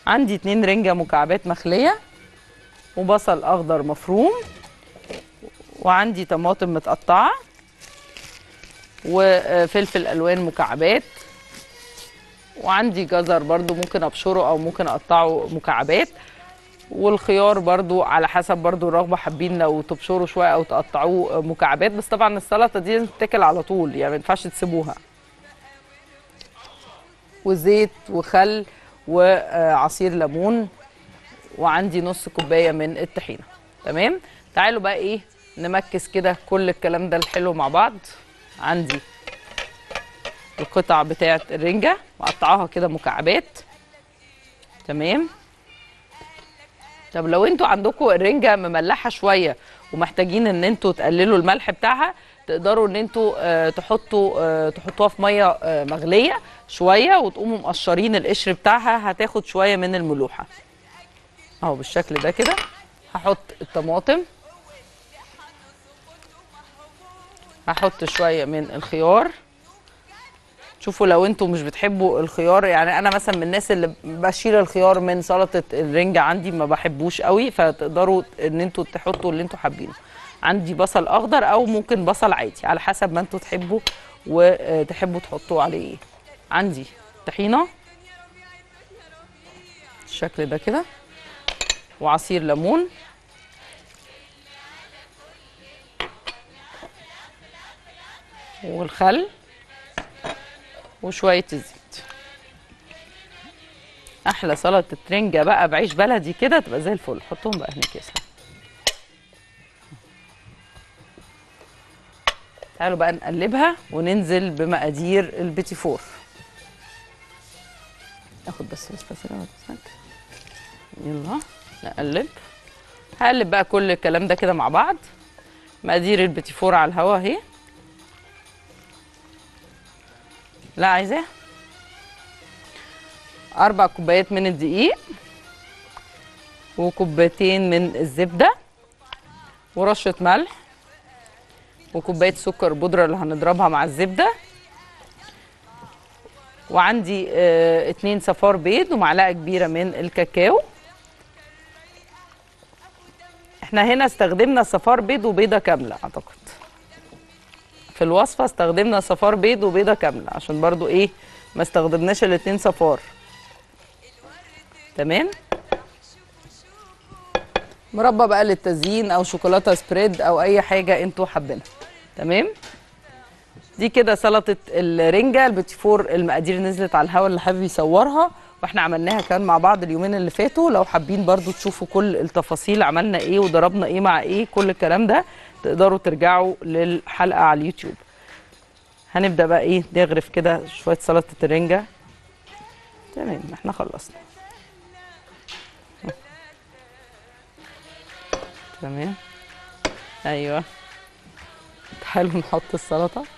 عندي اتنين رنجة مكعبات مخلية وبصل اخضر مفروم وعندي طماطم متقطعة وفلفل الوان مكعبات وعندي جزر برضو ممكن ابشره او ممكن اقطعه مكعبات والخيار برضو على حسب برضو الرغبه حابين لو تبشروا شويه او تقطعوه مكعبات بس طبعا السلطه دي لازم تتاكل على طول يعني ما ينفعش تسيبوها وزيت وخل وعصير ليمون وعندي نص كوبايه من الطحينه تمام تعالوا بقى ايه نمكس كده كل الكلام ده الحلو مع بعض عندي القطع بتاعه الرنجه واقطعها كده مكعبات تمام طب لو انتوا عندكم الرنجه مملحه شويه ومحتاجين ان انتوا تقللوا الملح بتاعها تقدروا ان انتوا آه، تحطوا آه، تحطوها في ميه آه، مغليه شويه وتقوموا مقشرين القشر بتاعها هتاخد شويه من الملوحه اهو بالشكل ده كده هحط الطماطم هحط شويه من الخيار شوفوا لو انتوا مش بتحبوا الخيار يعني انا مثلا من الناس اللي بشيل الخيار من سلطه الرنجة عندي ما بحبوش قوي فتقدروا ان انتوا تحطوا اللي انتوا حابينه عندي بصل اخضر او ممكن بصل عادي على حسب ما انتوا تحبوا وتحبوا تحطوا عليه ايه عندي طحينه الشكل ده كده وعصير ليمون والخل وشويه الزيت احلى سلطه رنجه بقى بعيش بلدي كده تبقى زي الفل حطهم بقى هناك يا سلام تعالوا بقى نقلبها وننزل بمقادير البيتي فور اخد بس بس بس بس يلا نقلب هقلب بقى كل الكلام ده كده مع بعض مقادير البيتي فور على الهوا اهي لا عايزاه أربع كوبايات من الدقيق وكوبايتين من الزبدة ورشة ملح وكوباية سكر بودرة اللي هنضربها مع الزبدة وعندي اه اتنين صفار بيض ومعلقة كبيرة من الكاكاو احنا هنا استخدمنا صفار بيض وبيضة كاملة اعتقد في الوصفه استخدمنا صفار بيض وبيضه كامله عشان برضو ايه ما استخدمناش الاتنين صفار تمام مربى بقى للتزيين او شوكولاته سبريد او اي حاجه انتوا حابينها تمام دي كده سلطه الرنجه البيتي فور المقادير نزلت على الهوا اللي حابب يصورها واحنا عملناها كان مع بعض اليومين اللي فاتوا لو حابين برضو تشوفوا كل التفاصيل عملنا ايه وضربنا ايه مع ايه كل الكلام ده تقدروا ترجعوا للحلقه على اليوتيوب هنبدا بقى ايه نغرف كده شويه سلطه الرنجه تمام احنا خلصنا تمام ايوه تعالوا نحط السلطه